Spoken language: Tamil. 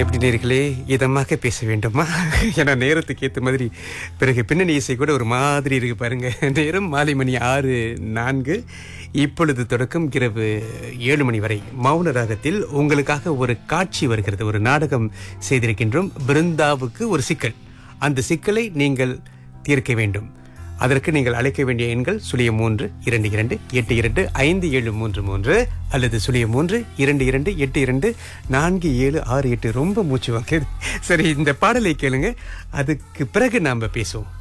எப்படி நேர்களே இதமாக பேச வேண்டுமா ஏன்னா நேரத்துக்கு ஏற்ற மாதிரி பிறகு பின்னணி இசை கூட ஒரு மாதிரி இருக்கு பாருங்க நேரம் மாலை மணி ஆறு நான்கு இப்பொழுது தொடக்கம் இரவு ஏழு மணி வரை மௌன ராகத்தில் உங்களுக்காக ஒரு காட்சி வருகிறது ஒரு நாடகம் செய்திருக்கின்றோம் பிருந்தாவுக்கு ஒரு சிக்கல் அந்த சிக்கலை நீங்கள் தீர்க்க வேண்டும் அதற்கு நீங்கள் அழைக்க வேண்டிய எண்கள் சுழியம் மூன்று இரண்டு இரண்டு எட்டு இரண்டு ஐந்து ஏழு மூன்று மூன்று அல்லது சுழியம் மூன்று இரண்டு இரண்டு எட்டு இரண்டு நான்கு ஏழு ஆறு எட்டு ரொம்ப மூச்சு வாங்குது சரி இந்த பாடலை கேளுங்க அதுக்கு பிறகு நாம பேசுவோம்